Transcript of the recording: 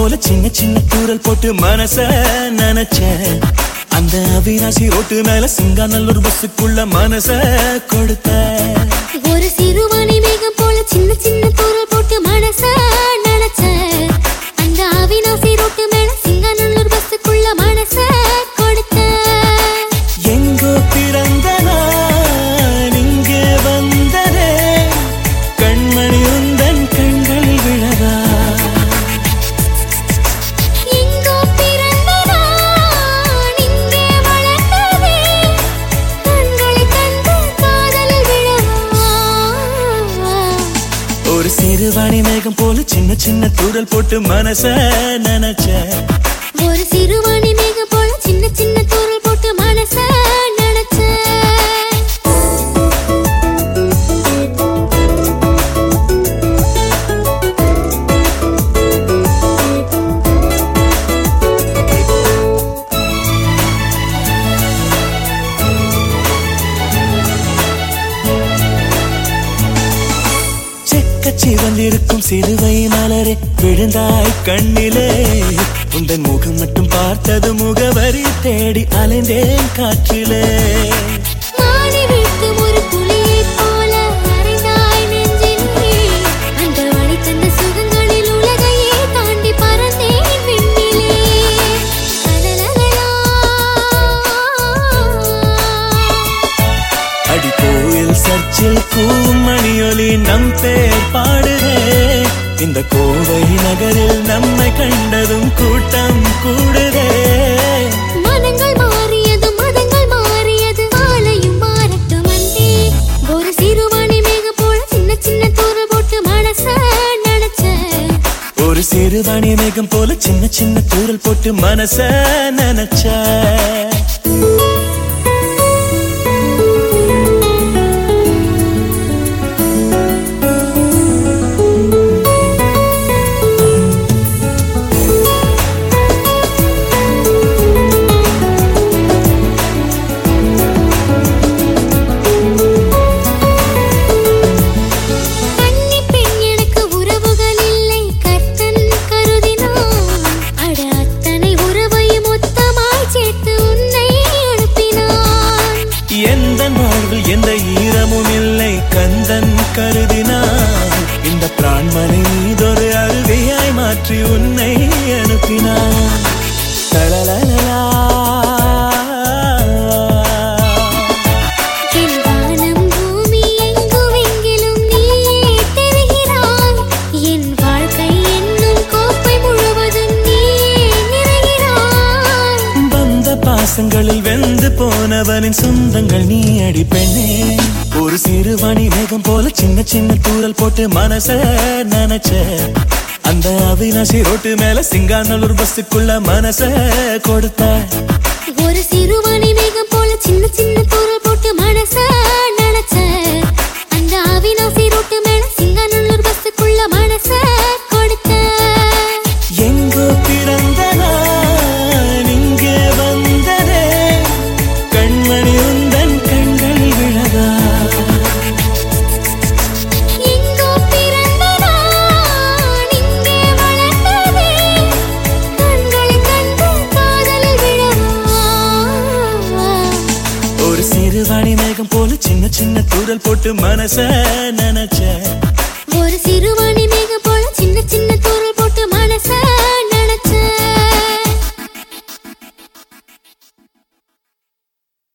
போல சின்ன சின்ன தூரல் போட்டு மனச நினைச்சேன் அந்த அவினாசி ரோட்டு மேல சிங்காநல்லூர் பஸ்ஸுக்குள்ள மனச கொடுத்த ஒரு சிறுவாணி மேகம் போல சின்ன சின்ன தூரல் போட்டு மனச நினைச்ச அந்த அவினாசி ரோட்டு மேல சிங்காநல்லூர் பஸ்ஸுக்குள்ள மனச கொடுத்த எங்கோ பிறந்த நான் இங்கே வந்ததே கண்மணி உந்தன் கண்களில் விழவா எங்கோ பிறந்த நான் இங்கே வளர்ந்ததே கண்களை கண்டு காதலில் விழவா ஒரு சிறுவாணி மேகம் போல சின்ன சின்ன தூரல் போட்டு மனச நினைச்சேன் ஒரு சிறுவாணி மேகம் போல சின்ன சின்ன தூரல் போட்டு மனச நினைச்ச செக்கச்சி வந்திருக்கும் சிலுவை மலரே விழுந்தாய் கண்ணிலே உந்தன் முகம் மட்டும் பார்த்தது முகவரி தேடி அலைந்தேன் காற்றிலே மாலை வீழ்த்தும் ஒரு புலியைப் போல அறைந்தாய் நெஞ்சிலே. அந்த வழி தந்த சுகங்களில் உலகையே தாண்டி பறந்தேன் விண்ணிலே. லலலலலா. அடி கோயில் சர்ச்சில் கூவும் மணியொலி நம் பேர் பாடுதே இந்த கோவை நகரில் நம்மை கண்டதும் கூட்டம் கூடுதே மனங்கள் மாறியது மதங்கள் மாறியது மாலையும் மாறட்டும் அன்பே. ஒரு சிறுவாணி மேகம் போல சின்ன சின்ன தூரல் போட்டு மனச நினைச்ச ஒரு சிறுவாணி மேகம் போல சின்ன சின்ன தூரல் போட்டு மனச நினைச்ச கன்னி பெண் எனக்கு உறவுகள் இல்லை கர்த்தன் கருதினான் அட அத்தனை உறவையும் மொத்தமாய் சேர்த்து உன்னை அனுப்பினான் எந்த வாழ்வில் எந்த ஈரமும் இல்லை கந்தன் கருதினான் இந்த பிராண்மனை மீதொரு அருவியாய் மாற்றி உன்னை அனுப்பினான் தளலலலா. என் வானம் பூமி எங்குமெங்கிலும் நீயே தெரிகிறாய் என் வாழ்க்கை என்னும் கோப்பை முழுவதும் நீயே நிறைகிறாய் வந்த பாசங்களில் வெந்து போனவனின் சொந்தங்கள் நீ அடி பெண்ணே ஒரு சிறுவாணி மேகம் போல சின்ன சின்ன தூரல் போட்டு மனச நினைச்ச அந்த அவினாசி ரோட்டு மேல சிங்காநல்லூர் பஸ்ஸுக்குள்ள மனச கொடுத்த ஒரு சிறுவாணி மேகம் போல சின்ன சின்ன தூரல் போட்டு மனச நினைச்ச அந்த அவினாசி ரோட்டு மேல சிங்காநல்லூர் பஸ்ஸுக்குள்ள மனச கொடுத்த எங்கோ பிறந்த நான் இங்கே வந்ததே கண்மணி உந்தன் கண்களில் விழவா எங்கோ பிறந்த நான் இங்கே வளர்ந்ததே கண்களை கண்டு காதலில் விழவா ஒரு சிறுவாணி மேகம் போல சின்ன சின்ன தூரல் போட்டு மனச நினைச்ச ஒரு சிறுவாணி மேகம் போல